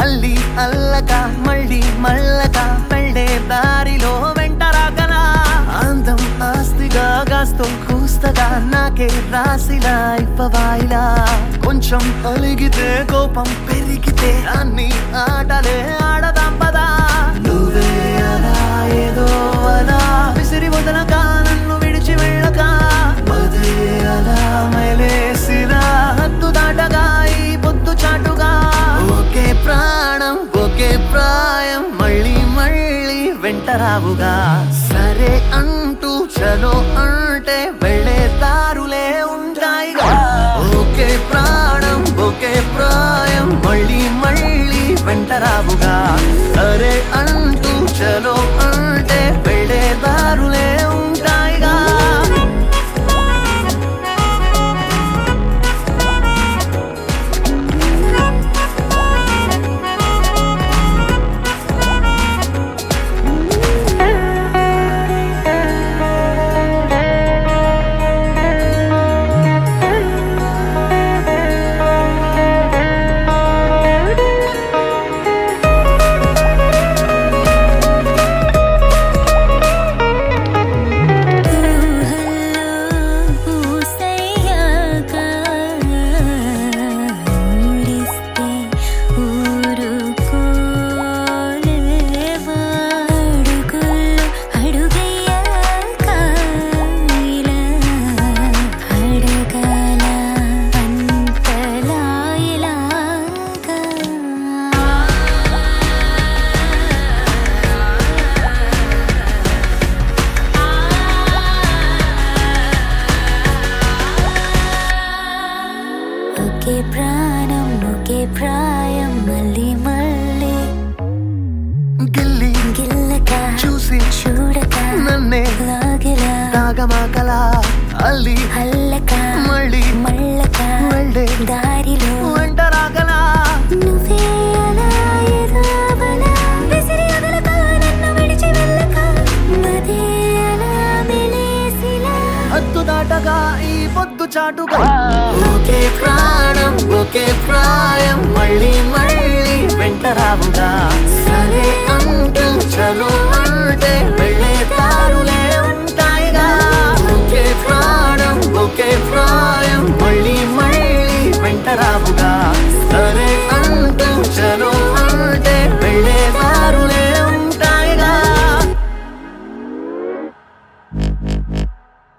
అల్లి అల్లక మళ్ళీ మల్లక పెళ్ళే దారిలో వెంటరాకనా అందం ఆస్తిగా గాస్తో కూస్తగా నాకే రాసిలా ఇప్పవాయిలా కొంచెం అలిగితే కోపం పెరిగితే అన్ని ఆటలే ఆడదాం పదా నువ్వే అలా ఏదో అలా విసిరి వదలక నన్ను విడిచి వెళ్ళక మదే అలా మైలేసిరా హద్దు దాటగా ఈ పొద్దు చాటుగా ఒకే ప్రాణం ఒకే ప్రాయం మళ్ళీ మళ్ళీ వెంటరావుగా సరే అంటూ చలో అంటే వెళ్ళే దారులే ఉంటాయిగా ఒకే ప్రాణం ఒకే ప్రాయం మళ్ళీ మళ్ళీ వెంటరావుగా సరే అంటూ చలో అంటే వెళ్ళే దారులే ఉంటాయిగా ఊసయ్యాక ఊరిస్తే ఊరుకోలేవా అడుగులు అడుగయ్యాక ఇలా అడగాల అంతలా ఇలాగా ఒకే ప్రాణం ఒకే ప్రాయం మళ్ళీ మళ్ళీ గిల్లి గిల్లక చూసి చూడక నన్నే లాగలా తాగమాకలా అల్లి అల్లక మళ్ళీ మళ్ళక వెళ్ళే దారిలో వెంటరాగలా నువ్వే అలా ఏదో అవలా విసిరి వదలక నన్ను విడిచి వెళ్ళక మదే అలా మెలేసిలా హద్దు దాటగా ఈ పొద్దు చాటుగా ఒకే ప్రాణం ఒకే ప్రాయం మళ్ళీ మళ్ళీ వెంటరావుగా సరే అంటూ చలో అంటే వెళ్ళే దారులే ఉంటాయిగా ఒకే ప్రాణం ఒకే ప్రాయం మళ్ళీ మళ్ళీ వెంటరావుగా